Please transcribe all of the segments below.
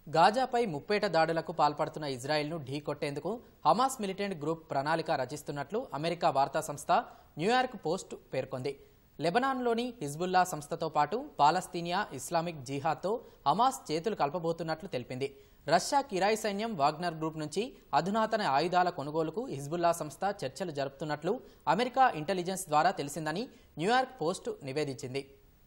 గాజాపై ముప్పేట దాడులకు పాల్పడుతున్న ఇజ్రాయెల్ను ఢీకొట్టేందుకు హమాస్ మిలిటెంట్ గ్రూప్ ప్రణాళిక రచిస్తున్నట్లు అమెరికా వార్తా సంస్థ న్యూయార్క్ పోస్ట్ పేర్కొంది లెబనాన్లోని హిజ్బుల్లా సంస్థతో పాటు పాలస్తీనియా ఇస్లామిక్ జిహాద్తో హమాస్ చేతులు కలపబోతున్నట్లు తెలిపింది రష్యా కిరాయి సైన్యం వాగ్నర్ గ్రూప్ నుంచి అధునాతన ఆయుధాల కొనుగోలుకు హిజ్బుల్లా సంస్థ చర్చలు జరుపుతున్నట్లు అమెరికా ఇంటెలిజెన్స్ ద్వారా తెలిసిందని న్యూయార్క్ పోస్ట్ నివేదించింది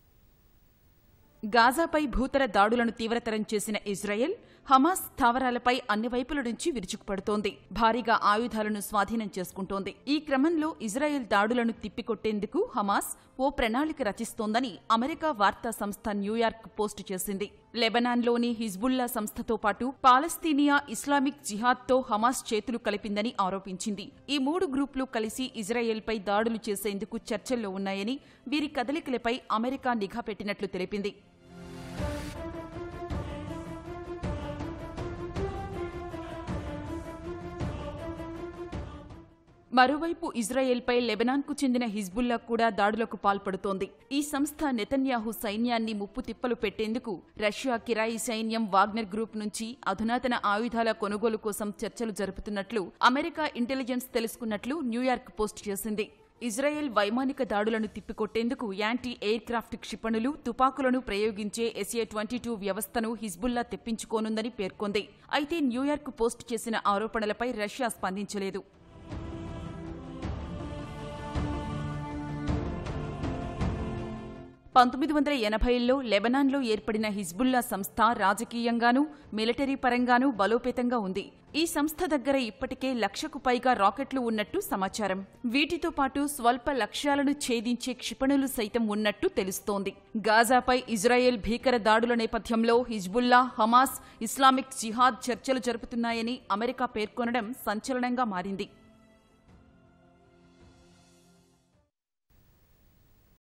గాజాపై భూతర దాడులను తీవ్రతరం చేసిన ఇజ్రాయెల్ హమాస్ స్థావరాలపై అన్ని వైపుల నుంచి విరుచుకుపడుతోంది భారీగా ఆయుధాలను స్వాధీనం చేసుకుంటోంది ఈ క్రమంలో ఇజ్రాయెల్ దాడులను తిప్పికొట్టేందుకు హమాస్ ఓ ప్రణాళిక రచిస్తోందని అమెరికా వార్తా సంస్థ న్యూయార్క్ పోస్టు చేసింది లెబనాన్లోని హిజ్బుల్లా సంస్థతో పాటు పాలస్తీనియా ఇస్లామిక్ జిహాద్తో హమాస్ చేతులు కలిపిందని ఆరోపించింది ఈ మూడు గ్రూపులు కలిసి ఇజ్రాయెల్పై దాడులు చేసేందుకు చర్చల్లో ఉన్నాయని వీరి కదలికలపై అమెరికా నిఘా పెట్టినట్లు తెలిపింది మరోవైపు ఇజ్రాయెల్పై లెబనాన్కు చెందిన హిజ్బుల్లా కూడా దాడులకు పాల్పడుతోంది ఈ సంస్థ నెతన్యాహు సైన్యాన్ని ముప్పు తిప్పలు పెట్టేందుకు రష్యా కిరాయి సైన్యం వాగ్నర్ గ్రూప్ నుంచి అధునాతన ఆయుధాల కొనుగోలు కోసం చర్చలు జరుపుతున్నట్లు అమెరికా ఇంటెలిజెన్స్ తెలుసుకున్నట్లు న్యూయార్క్ పోస్ట్ చేసింది ఇజ్రాయెల్ వైమానిక దాడులను తిప్పికొట్టేందుకు యాంటీ ఎయిర్ క్రాఫ్ట్ క్షిపణులు తుపాకులను ప్రయోగించే ఎస్ఏ ట్వంటీ టూ వ్యవస్థను హిజ్బుల్లా తెప్పించుకోనుందని పేర్కొంది అయితే న్యూయార్క్ పోస్ట్ చేసిన ఆరోపణలపై రష్యా స్పందించలేదు పంతొమ్మిది వందల ఎనభైలో లెబనాన్లో ఏర్పడిన హిజ్బుల్లా సంస్థ రాజకీయంగానూ మిలిటరీ పరంగానూ బలోపేతంగా ఉంది ఈ సంస్థ దగ్గర ఇప్పటికే లక్షకు పైగా రాకెట్లు ఉన్నట్టు సమాచారం వీటితో పాటు స్వల్ప లక్ష్యాలను ఛేదించే క్షిపణులు సైతం ఉన్నట్టు తెలుస్తోంది గాజాపై ఇజ్రాయెల్ భీకర దాడుల నేపథ్యంలో హిజ్బుల్లా హమాస్ ఇస్లామిక్ జిహాద్ చర్చలు జరుపుతున్నాయని అమెరికా పేర్కొనడం సంచలనంగా మారింది